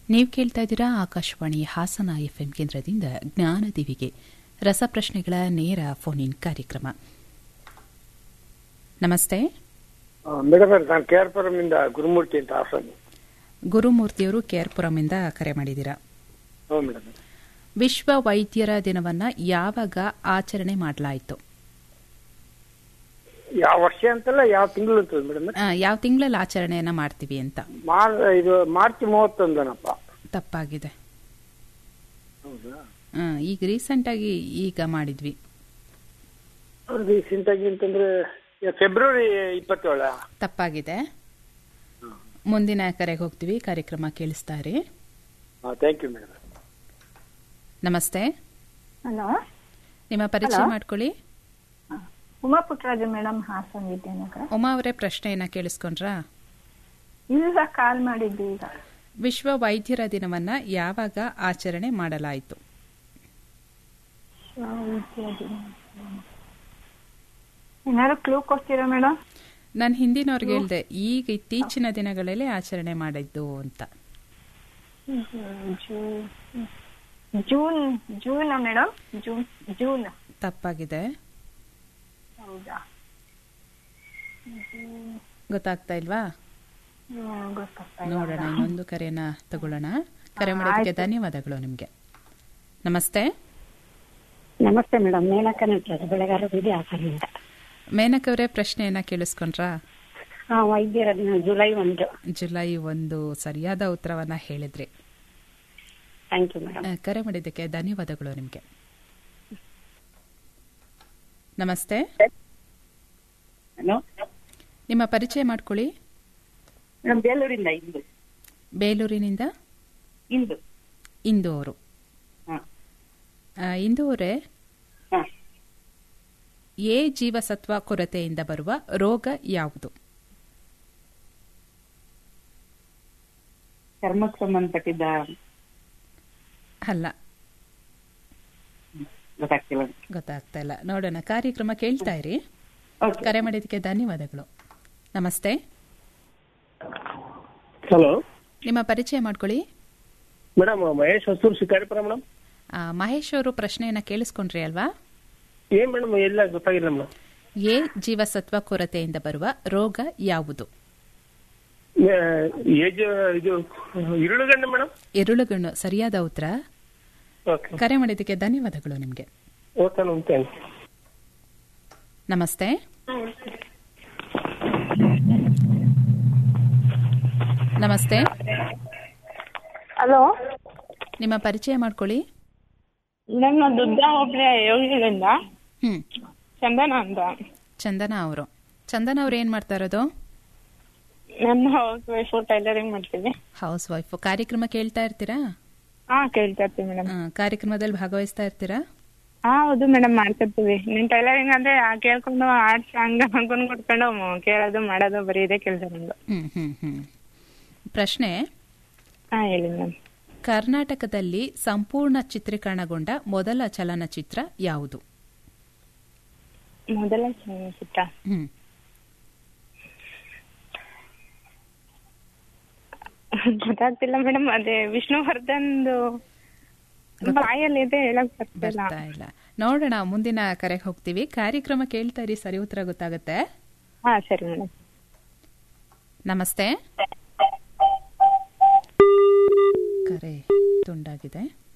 ನೀವು ಕೇಳ್ತಾ ಇದ್ದೀರಾ ಆಕಾಶವಾಣಿ ಹಾಸನ ಎಫ್ಎಂ ಕೇಂದ್ರದಿಂದ ಜ್ಞಾನದಿವಿಗೆ ರಸಪ್ರಶ್ನೆಗಳ ನೇರ ಫೋನ್ ಇನ್ ಕಾರ್ಯಕ್ರಮ ನಮಸ್ತೆ ಮೇಡಮ್ ಅವ್ರೆ, ನಾನು ಕೆ ಆರ್ ಪುರಮಿಂದ ಗುರುಮೂರ್ತಿ ಅಂತ ಹಾಸನ್ ಗುರುಮೂರ್ತಿಯವರು ಕೇರ್ಪುರಮಿಂದ ಕರೆ ಮಾಡಿದ್ದೀರಾ ಹ್ಞೂ ಮೇಡಮ್ ವಿಶ್ವ ವೈದ್ಯರ ದಿನವನ್ನ ಯಾವಾಗ ಆಚರಣೆ ಮಾಡಲಾಯಿತು ಯಾವ ವರ್ಷ ಅಂತಲ್ಲ ಯಾವ ತಿಂಗಳು ಅಂತ ಮೇಡಮ್ ಯಾವ ತಿಂಗಳಲ್ಲಿ ಆಚರಣೆಯನ್ನ ಮಾಡ್ತೀವಿ ಅಂತ ಮಾರ್ ಇದು ಮಾರ್ಚ್ ಮೂವತ್ತೊಂದನಪ್ಪ ತಪ್ಪಾಗಿದೆ ಹೌದಾ ಆ, ಈಗ ರೀಸೆಂಟ್ ಆಗಿ ಈಗ ಮಾಡಿದ್ವಿ ರೀಸೆಂಟ್ ಆಗಿ ಅಂತಂದ್ರೆ ಈಗ ಫೆಬ್ರವರಿ ಇಪ್ಪತ್ತೇಳ ತಪ್ಪಾಗಿದೆ ಮುಂದಿನ ಕರೆಗೆ ಹೋಗ್ತೀವಿ ಕಾರ್ಯಕ್ರಮ ಕೇಳಿಸ್ತಾ ಇರಿ ಹಾಂ ಥ್ಯಾಂಕ್ ಯು ಮೇಡಮ್ ನಮಸ್ತೆ ಹಲೋ ನಿಮ್ಮ ಪರಿಚಯ Hello. ಮಾಡ್ಕೊಳ್ಳಿ ಉಮಾ ಪುಟ್ಟರಾಜು ಮೇಡಮ್ ಹಾಸನ್ ವಿದ್ಯಾನಗರ ಉಮಾ ಅವರೇ ಪ್ರಶ್ನೆಯನ್ನ ಕೇಳಿಸ್ಕೊಂಡ್ರಾ ಇಲ್ಲ ಕಾಲ್ ಮಾಡಿದ್ದು ಈಗ ವಿಶ್ವ ವೈದ್ಯರ ದಿನವನ್ನ ಯಾವಾಗ ಆಚರಣೆ ಮಾಡಲಾಯಿತು ಏನಾದ್ರು ಕ್ಲೂ ಕೊಡ್ತೀರಾ ಮೇಡಮ್ ನಾನು ಹಿಂದಿನವ್ರಿಗೆ ಹೇಳ್ದೆ ಈಗ ಇತ್ತೀಚಿನ ದಿನಗಳಲ್ಲಿ ಆಚರಣೆ ಮಾಡಿದ್ದು ಅಂತ June June madam June June ತಪ್ಪಾಗಿದೆ ಹೌದಾ ಗೊತ್ತಾಗ್ತಾ ಇಲ್ವಾ ಹ್ಮ್, ಗೊತ್ತಾಗ್ತಾ ಇಲ್ಲ ನೋಡೋಣ madam. ಇನ್ನೊಂದು ಕರೆಯನ್ನ ತಗೊಳ್ಳೋಣ ಕರೆ ಮಾಡೋದಕ್ಕೆ ಆಯ್ತು. ಧನ್ಯವಾದಗಳು ನಿಮಗೆ ನಮಸ್ತೆ ನಮಸ್ತೆ ಮೇಡಮ್ ಮೇನಕ ನಟರಾಜ್ ಬೆಳಗಾರ ಬೀದಿ ಹಾಸನಿಂದ ಮೇನಕ್ ಅವರೇ ಪ್ರಶ್ನೆಯನ್ನ ಕೇಳಿಸ್ಕೊಂಡ್ರಾ ಹಾ ವೈದ್ಯರ ದಿನ ಜುಲೈ ಒಂದು ಜುಲೈ ಒಂದು ಸರಿಯಾದ ಉತ್ತರವನ್ನ ಹೇಳಿದ್ರಿ ಥ್ಯಾಂಕ್ ಯು ಮೇಡಮ್ ಆ, ಕರೆ ಮಾಡಿದ್ದಕ್ಕೆ ಧನ್ಯವಾದಗಳು ನಿಮಗೆ ನಮಸ್ತೆ ಹಲೋ ನಿಮ್ಮ ಪರಿಚಯ ಮಾಡ್ಕೊಳ್ಳಿ ಮೇಡಮ್ ಬೇಲೂರಿಂದ ಇಂದು ಬೇಲೂರಿನಿಂದ ಇಂದು ಇಂದು ಅವರು ಹಾ ಆ, ಇಂದು ಅವರೇ ಹಾ ಎ ಜೀವಸತ್ವ ಕೊರತೆಯಿಂದ ಬರುವ ರೋಗ ಯಾವುದು ಚರ್ಮಕ್ಕೆ ಸಂಬಂಧಪಟ್ಟಿದ್ದ ಅಲ್ಲ ಗೊತ್ತಾಗ್ತಿಲ್ಲ ಗೊತ್ತಾಗ್ತಾ ಇಲ್ಲ ನೋಡೋಣ ಕಾರ್ಯಕ್ರಮ ಕೇಳ್ತಾ ಇರಿ ಓಕೆ ಕರೆ ಮಾಡಿದ್ದಕ್ಕೆ ಧನ್ಯವಾದಗಳು ನಮಸ್ತೆ ಹಲೋ ನಿಮ್ಮ ಪರಿಚಯ ಮಾಡ್ಕೊಳ್ಳಿ ಮೇಡಮ್ ಮಹೇಶ್ ಹೊಸೂರು ಶಿಕಾರಿಪುರ ಮೇಡಮ್ ಆ, ಮಹೇಶ್ ಅವರು ಪ್ರಶ್ನೆಯನ್ನ ಕೇಳಿಸ್ಕೊಂಡ್ರಿ ಅಲ್ವಾ ಏನ್ ಮೇಡಮ್ ಎಲ್ಲ ಗೊತ್ತಾಗಿಲ್ಲ ಮೇಡಮ್ ಎ ಜೀವಸತ್ವ ಕೊರತೆಯಿಂದ ಬರುವ ರೋಗ ಯಾವುದು ಏಜ್ ಇದು ಇರುಳುಗಂಡ ಮೇಡಮ್ ಎರುಳುಗಣ್ಣು ಸರಿಯಾದ ಉತ್ತರ ಓಕೆ ಕರೆ ಮಾಡಿದ್ದಕ್ಕೆ ಧನ್ಯವಾದಗಳು ನಿಮಗೆ ಓಕೆ ಮೇಡಮ್ ಥ್ಯಾಂಕ್ ಯು ನಮಸ್ತೆ ನಮಸ್ತೆ ಹಲೋ ನಿಮ್ಮ ಪರಿಚಯ ಮಾಡ್ಕೊಳ್ಳಿ ನನ್ನ ದುಡ್ಡ ಒಬ್ಳೆ ಯೋಗಿಗಳಿಂದ ಹ್ಮ್ ಚಂದನ ಅಂತ ಚಂದನ ಅವರು ಚಂದನ ಅವ್ರು ಏನ್ ಮಾಡ್ತಾ ಇರೋದು ನನ್ನ ಹೌಸ್ ವೈಫ್ ಟೈಲರಿಂಗ್ ಮಾಡ್ತೀವಿ ಹೌಸ್ ವೈಫ್ ಕಾರ್ಯಕ್ರಮ ಕೇಳ್ತಾ ಇರ್ತೀರಾ ಹಾ ಕೇಳ್ತಾ ಇರ್ತೀವಿ ಮೇಡಮ್ ಆ, ಕಾರ್ಯಕ್ರಮದಲ್ಲಿ ಭಾಗವಹಿಸ್ತಾ ಇರ್ತೀರಾ ಹಾ ಹೌದು ಮೇಡಮ್ ಮಾಡ್ತಿರ್ತೀವಿ ನಿನ್ ಟೈಲರಿಂಗ್ ಅಂದ್ರೆ ಆ ಕೇಳ್ಕೊಂಡು ಆಡ್ ಸಾಂಗ್ ಹಾಕೊಂಡ್ ಕೊಟ್ಕೊಂಡು ಮ- ಕೇಳೋದು ಮಾಡೋದು ಬರೀ ಇದೇ ಕೆಲಸ ನಮ್ದು ಹ್ಮ್ ಹ್ಮ್ ಹ್ಮ್ ಪ್ರಶ್ನೆ ಹಾ ಹೇಳಿ ಮೇಡಮ್ ಕರ್ನಾಟಕದಲ್ಲಿ ಸಂಪೂರ್ಣ ಚಿತ್ರೀಕರಣಗೊಂಡ ಮೊದಲ ಚಲನಚಿತ್ರ ಯಾವುದು ಮೊದಲ ಚಲನಚಿತ್ರ ಹ್ಮ್ ಗೊತ್ತಾಗ್ತಿಲ್ಲ ಮೇಡಮ್ ಅದೇ ವಿಷ್ಣುವರ್ಧನ್ದು ಬಾಯಲ್ಲಿ ಇದೆ ಹೇಳಕ್ ಬರ್ತಿಲ್ಲ ಬರ್ತಾ ಇಲ್ಲ ನೋಡೋಣ ಮುಂದಿನ ಕರೆಗೆ ಹೋಗ್ತೀವಿ ಕಾರ್ಯಕ್ರಮ ಕೇಳ್ತಾ ಇರಿ ಸರಿ ಉತ್ತರ ಗೊತ್ತಾಗುತ್ತೆ ಹಾ ಸರಿ ಮೇಡಮ್ ನಮಸ್ತೆ ಕರೆ ತುಂಡಾಗಿದೆ